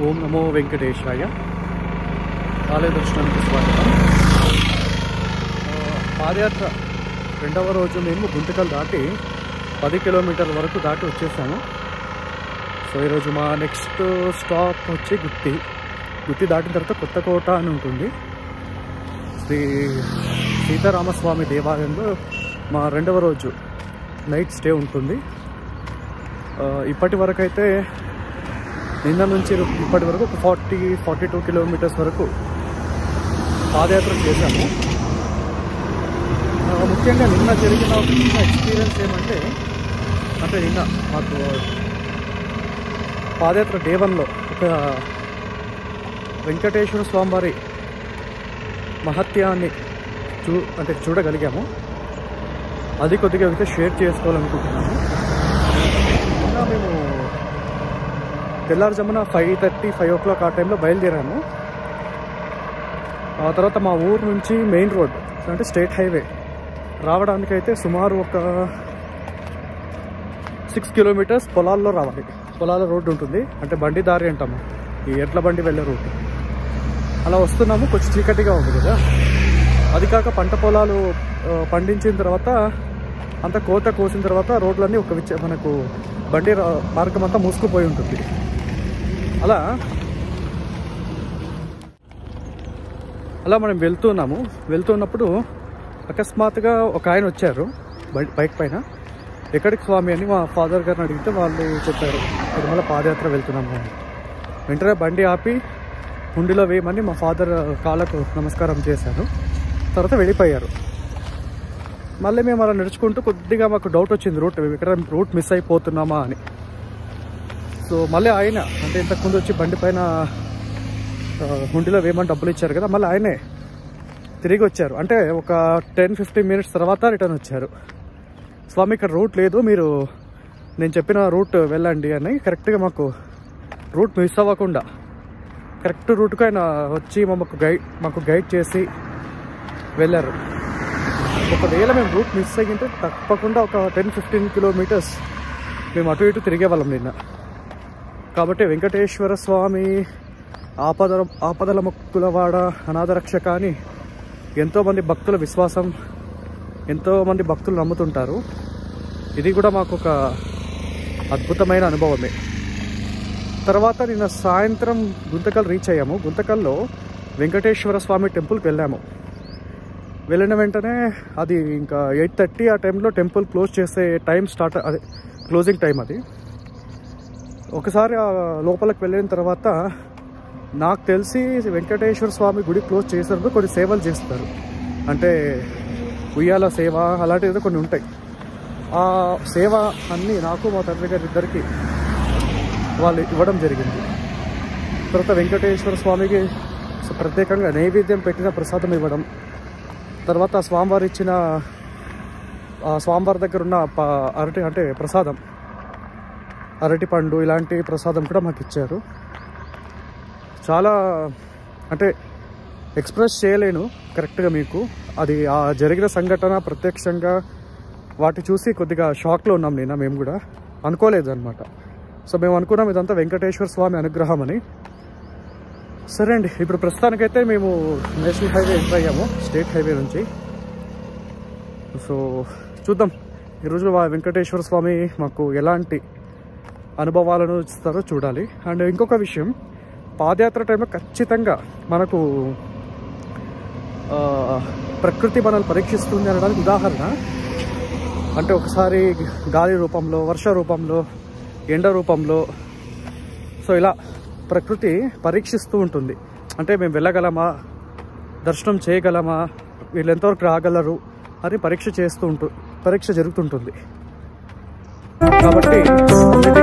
ఓం నమో వెంకటేశాయ ఆలయ దర్శనానికి స్వాగతం ఆ, పాదయాత్ర రెండవ రోజు మేము గుంతకల్ దాటి పది కిలోమీటర్ల వరకు దాటి వచ్చేసాము సో ఈరోజు మా నెక్స్ట్ స్టాప్ వచ్చి గుత్తి గుత్తి దాటిన తర్వాత కొత్తకోట అని ఉంటుంది శ్రీ సీతారామస్వామి దేవాలయంలో మా రెండవ రోజు నైట్ స్టే ఉంటుంది ఆ, ఇప్పటి వరకు అయితే నిన్న నుంచి ఇప్పటి వరకు ఒక ఫార్టీ ఫార్టీ టూ కిలోమీటర్స్ వరకు పాదయాత్ర చేశాము ఆ, ముఖ్యంగా నిన్న జరిగిన ఒక చిన్న ఎక్స్పీరియన్స్ ఏమంటే అంటే నిన్న మాకు పాదయాత్ర డే వన్లో ఒక వెంకటేశ్వర స్వామివారి మహత్యాన్ని చూ అంటే చూడగలిగాము అది కొద్దిగా అయితే షేర్ చేసుకోవాలనుకుంటున్నాము నిన్న మేము తెల్లారుజామున five thirty five o'clock ఆ టైంలో బయలుదేరాము ఆ తర్వాత మా ఊరు నుంచి మెయిన్ రోడ్ అంటే స్టేట్ హైవే రావడానికైతే సుమారు ఒక సిక్స్ కిలోమీటర్స్ పొలాల్లో రావాలి పొలాల రోడ్డు ఉంటుంది అంటే బండి దారి అంటాము ఈ ఎడ్ల బండి వెళ్ళే రోడ్డు అలా వస్తున్నాము కొంచెం చీకటిగా ఉంది కదా అది కాక పంట పొలాలు ఆ, పండించిన తర్వాత అంత కోత కోసిన తర్వాత రోడ్లన్నీ ఒక విచ్చ మనకు బండి రా- మార్గం అంతా మూసుకుపోయి ఉంటుంది అలా అలా మనం వెళ్తున్నాము వెళ్తున్నప్పుడు అకస్మాత్తుగా ఒక ఆయన వచ్చారు బై- బైక్ పైన ఎక్కడికి స్వామి అని మా ఫాదర్ గారిని అడిగితే వాళ్ళు చెప్పారు తిరుమల పాదయాత్ర వెళ్తున్నాము అని వెంటనే బండి ఆపి హుండీలో వేయమని మా ఫాదర్ కాళ్ళకు నమస్కారం చేశాను తర్వాత వెళ్ళిపోయారు మళ్ళీ మేము అలా నడుచుకుంటూ కొద్దిగా మాకు డౌట్ వచ్చింది రూట్ ఇక్కడ రూట్ మిస్ అయిపోతున్నామా అని సో మళ్ళీ ఆయన అంటే ఇంతకుముందు వచ్చి బండి పైన ఆ, హుండీలో వేయమని డబ్బులు ఇచ్చారు కదా మళ్ళీ ఆయనే తిరిగి వచ్చారు అంటే ఒక టెన్ ఫిఫ్టీన్ మినిట్స్ తర్వాత రిటర్న్ వచ్చారు స్వామి ఇక్కడ రూట్ లేదు మీరు నేను చెప్పిన రూట్ వెళ్ళండి అని కరెక్ట్గా మాకు రూట్ మిస్ అవ్వకుండా కరెక్ట్ రూట్కి ఆయన వచ్చి మాకు గైడ్ మాకు గైడ్ చేసి వెళ్ళారు ఒకవేళ మేము రూట్ మిస్ అయ్యింటే తప్పకుండా ఒక టెన్ ఫిఫ్టీన్ కిలోమీటర్స్ మేము అటు ఇటు తిరిగే వాళ్ళం నిన్న కాబట్టి వెంకటేశ్వర స్వామి ఆపద ఆపదల మొక్కులవాడ అనాథరక్షక అని ఎంతోమంది భక్తుల విశ్వాసం ఎంతోమంది భక్తులు నమ్ముతుంటారు ఇది కూడా మాకు ఒక అద్భుతమైన అనుభవమే తర్వాత నిన్న సాయంత్రం గుంతకల్ రీచ్ అయ్యాము గుంతకల్లో వెంకటేశ్వర స్వామి టెంపుల్కి వెళ్ళాము వెళ్ళిన వెంటనే అది ఇంకా ఎయిట్ థర్టీ ఆ టైంలో టెంపుల్ క్లోజ్ చేసే టైం స్టార్ట్ అదే క్లోజింగ్ టైం అది ఒకసారి ఆ లోపలికి వెళ్ళిన తర్వాత నాకు తెలిసి వెంకటేశ్వర స్వామి గుడి క్లోజ్ చేసినప్పుడు కొన్ని సేవలు చేస్తారు అంటే ఉయ్యాల సేవ అలాంటివి ఏదో కొన్ని ఉంటాయి ఆ సేవ అన్నీ నాకు మా తండ్రి గారి ఇద్దరికి వాళ్ళు ఇవ్వడం జరిగింది తర్వాత వెంకటేశ్వర స్వామికి ప్రత్యేకంగా నైవేద్యం పెట్టిన ప్రసాదం ఇవ్వడం తర్వాత స్వామివారు ఇచ్చిన ఆ స్వామివారి దగ్గర ఉన్న ప- అరటి అంటే ప్రసాదం అరటి పండు ఇలాంటి ప్రసాదం కూడా మాకు ఇచ్చారు చాలా అంటే ఎక్స్ప్రెస్ చేయలేను కరెక్ట్గా మీకు అది ఆ జరిగిన సంఘటన ప్రత్యక్షంగా వాటి చూసి కొద్దిగా షాక్లో ఉన్నాం నేను మేము కూడా అనుకోలేదు అనమాట సో మేము అనుకున్నాం ఇదంతా వెంకటేశ్వర స్వామి అనుగ్రహం అని సరే అండి ఇప్పుడు ప్రస్తుతానికైతే మేము నేషనల్ హైవే ఎంటర్ అయ్యాము స్టేట్ హైవే నుంచి సో చూద్దాం ఈరోజు వా- వెంకటేశ్వర స్వామి మాకు ఎలాంటి అనుభవాలను ఇస్తారో చూడాలి అండ్ ఇంకొక విషయం పాదయాత్ర టైంలో ఖచ్చితంగా మనకు ఆ, ప్రకృతి మనల్ని పరీక్షిస్తుంది అనడానికి ఉదాహరణ అంటే ఒకసారి గాలి రూపంలో వర్ష రూపంలో ఎండ రూపంలో సో ఇలా ప్రకృతి పరీక్షిస్తూ ఉంటుంది అంటే మేము వెళ్ళగలమా దర్శనం చేయగలమా వీళ్ళు ఎంతవరకు రాగలరు అని పరీక్ష చేస్తూ ఉంటు పరీక్ష జరుగుతుంటుంది కాబట్టి అన్నిటి